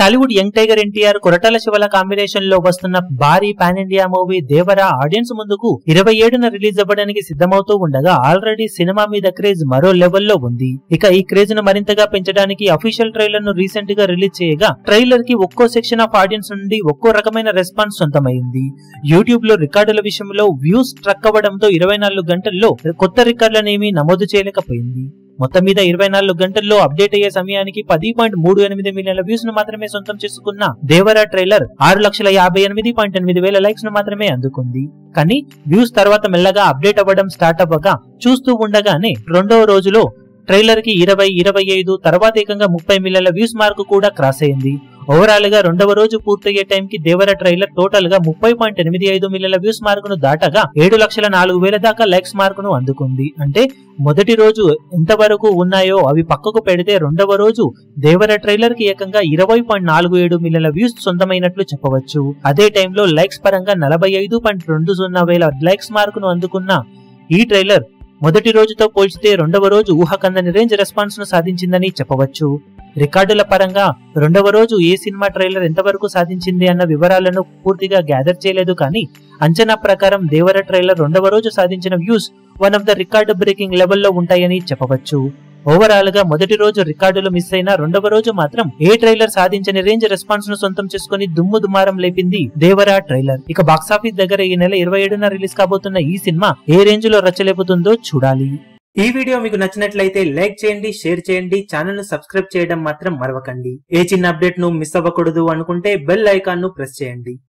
Tollywood young tiger NTR Koratala శివల combination లో వస్తున్న భారీ pan India movie Devara audience ముందుకు ఇరవై ఏడున రిలీజ్ అవ్వడానికి సిద్ధమవుతూ ఉండగా ఆల్రెడీ సినిమా మీద క్రేజ్ మరో లెవెల్లో ఉంది ఇక ఈ క్రేజ్ ను మరింతగా పెంచడానికి అఫీషియల్ ట్రైలర్ ను రీసెంట్ గా రిలీజ్ చేయగా ట్రైలర్ కి ఒక్కో సెక్షన్ ఆఫ్ ఆడియన్స్ నుండి ఒక్కో రకమైన రెస్పాన్స్ సొంతమైంది యూట్యూబ్ లో రికార్డుల విషయంలో వ్యూస్ ట్రక్ అవ్వడంతో ఇరవై నాలుగు గంటల్లో కొత్త రికార్డులనేమీ నమోదు చేయలేకపోయింది మొత్తం మీద ఇరవై నాలుగు గంటల్లో అప్డేట్ అయ్యే సమయానికి పది పాయింట్ మూడు ఎనిమిది మిలియన్ల వ్యూస్ ను మాత్రమే సొంతం చేసుకున్న దేవరా ట్రైలర్ ఆరు లక్షల యాభై ఎనిమిది పాయింట్ ఎనిమిది వేల లైక్స్ ను మాత్రమే అందుకుంది కానీ వ్యూస్ తర్వాత మెల్లగా అప్డేట్ అవ్వడం స్టార్ట్ అవ్వగా చూస్తూ ఉండగానే రెండవ రోజులో ట్రైలర్ కి ఇరవై ఇరవై ఐదు తర్వాత ఏకంగా ముప్పై మిలియన్ల వ్యూస్ మార్కు కూడా క్రాస్ అయింది ఓవరాల్ గా రెండవ రోజు పూర్తయ్యే టైం కి దేవర ట్రైలర్ టోటల్ గా ముప్పై పాయింట్ ఎనిమిది ఐదు మిలియన్ల వ్యూస్ మార్కును దాటగా ఏడు లక్షల నాలుగు వేల దాకా లైక్స్ మార్కును అందుకుంది అంటే మొదటి రోజు ఎంతవరకు ఉన్నాయో అవి పక్కకు పెడితే రెండవ రోజు దేవర ట్రైలర్ కి ఏకంగా ఇరవై పాయింట్ నాలుగు ఏడు మిలియన్ల వ్యూస్ సొంతమైనట్లు చెప్పవచ్చు అదే టైంలో లైక్స్ పరంగా నలభై ఐదు పాయింట్ రెండు సున్నా వేల లైక్స్ మార్కును అందుకున్న ఈ ట్రైలర్ మొదటి రోజుతో పోల్చితే రెండవ రోజు ఊహకందని రేంజ్ రెస్పాన్స్ ను సాధించిందని చెప్పవచ్చు రికార్డుల పరంగా రెండవ రోజు ఏ సినిమా ట్రైలర్ ఎంతవరకు సాధించింది అన్న వివరాలను పూర్తిగా గ్యాదర్ చేయలేదు కానీ అంచనా ప్రకారం దేవర ట్రైలర్ రెండవ రోజు సాధించిన views one of the record breaking లెవెల్లో ఉంటాయని చెప్పవచ్చు ఓవరాల్ గా మొదటి రోజు రికార్డులు మిస్ అయినా రెండవ రోజు మాత్రం ఏ ట్రైలర్ సాధించని రేంజ్ రెస్పాన్స్ ను సొంతం చేసుకుని దుమ్ము దుమారం లేపింది దేవరా ట్రైలర్ ఇక బాక్సాఫీస్ దగ్గర ఈ నెల ఇరవై ఏడున రిలీజ్ కాబోతున్న ఈ సినిమా ఏ రేంజ్ లో రచ్చలేపుతుందో చూడాలి ఈ వీడియో మీకు నచ్చినట్లయితే లైక్ చేయండి షేర్ చేయండి ఛానల్ ను సబ్స్క్రైబ్ చేయడం మాత్రం మరవకండి ఏ చిన్న అప్డేట్ ను మిస్ అవ్వకూడదు అనుకుంటే బెల్ ఐకాన్ ను ప్రెస్ చేయండి